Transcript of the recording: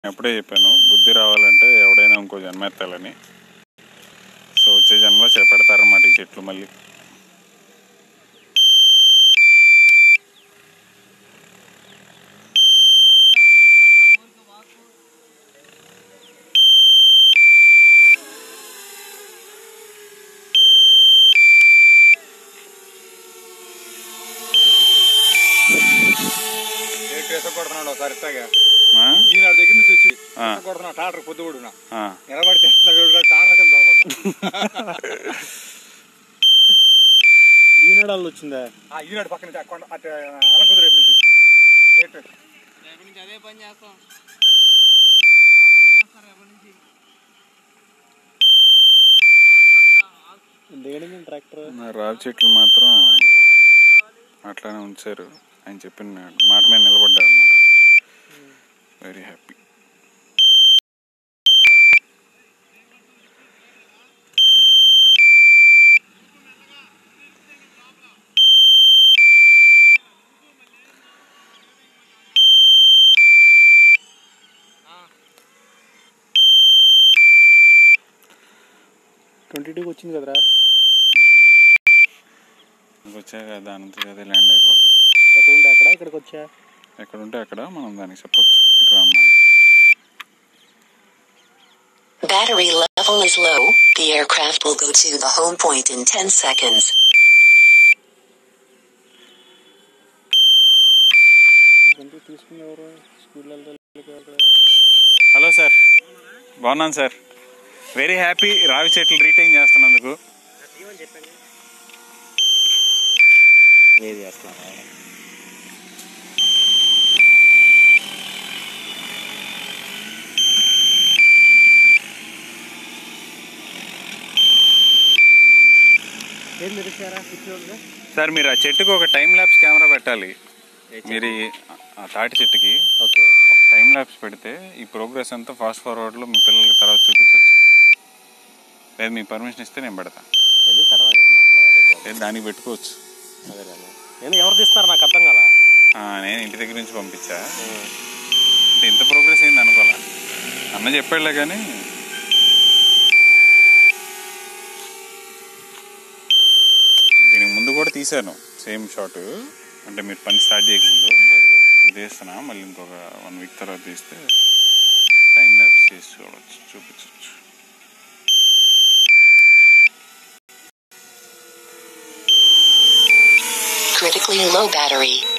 ఎప్పుడే చెప్పాను బుద్ధి రావాలంటే ఎవడైనా ఇంకో జన్మ ఎత్తాలని సో వచ్చే జన్మలో చేపెడతారన్నమాట ఈ చెట్లు మళ్ళీ కొడుతున్నాడు ఒకసారి ఇట్లాగా ఆ? ఈనాడు దగ్గర నుంచి వచ్చి ఆ. కొడుతున్నా టాటర్ పొద్దు కూడా ఆ. నిలబడితే ఎట్లా కూడా టాటర్ కింద దొరకకుండా ఈనాడాలు వచ్చిందా ఆ ఈనాడు పక్కన నుంచి ఆ కొండ అటు అలంకుదురు రేపు నుంచి వచ్చింది రేటు రేపటి నుంచి అదే పని చేస్తాం ఆ పని చేస్తారు రేపటి నుంచి దేనికి ట్రాక్టర్ నా రావి చెట్లు మాత్రం అట్లానే ఉంచారు ఆయన చెప్పిన మాట మీద నిలబడ్డారు అనమాట వెరీ హ్యాపీ ట్వంటీ టూకి వచ్చింది కదరా వచ్చాక దాని అదే ల్యాండ్ అయిపోద్ది ఎక్కడ ఉంటే అక్కడ ఇక్కడికి వచ్చా ఎక్కడ ఉంటే అక్కడ మనం దానికి చెప్పొచ్చు ఇటు రమ్మా అని. Battery level is low. The aircraft will go to the home point in 10 seconds. Twenty తీసుకుని ఎవరు స్కూల్ వెళ్తారు హలో సార్ బాగున్నాను సార్ వెరీ హ్యాపీ రావి చెట్లు రీటైన్ చేస్తున్నందుకు ఏది చేస్తున్నారా ఏం తెరిచారా కూర్చోరుగా సార్ మీరు ఆ చెట్టుకు ఒక టైం ల్యాబ్స్ కెమెరా పెట్టాలి మీరు ఈ- ఆ తాటి చెట్టుకి ఓకే ఒక టైం ల్యాబ్స్ పెడితే ఈ ప్రోగ్రెస్ అంతా ఫాస్ట్ ఫార్వర్డ్లో మీ పిల్లలకి తర్వాత చూపించవచ్చు లేదు మీ పర్మిషన్ ఇస్తే నేను పెడతా ఎందుకు కదా మాట్లాడాలి లేదు దానికి పెట్టుకోవచ్చు అదే నేను ఎవరు తీస్తున్నారు నాకు అర్థం కదా ఆ, నేను ఇంటి దగ్గర నుంచి పంపించా అంటే ఇంత ప్రోగ్రెస్ అయింది అనుకోలే అన్న చెప్పాడులే కానీ దీనికి ముందు కూడా తీశాను సేమ్ షాట్ అంటే మీరు పని స్టార్ట్ చేయకముందు ఇప్పుడు తీస్తున్నా మళ్ళీ ఇంకొక వన్ వీక్ తర్వాత తీస్తే టైం ల్యాబ్స్ చేసి చూడవచ్చు చూపించవచ్చు Critically low battery.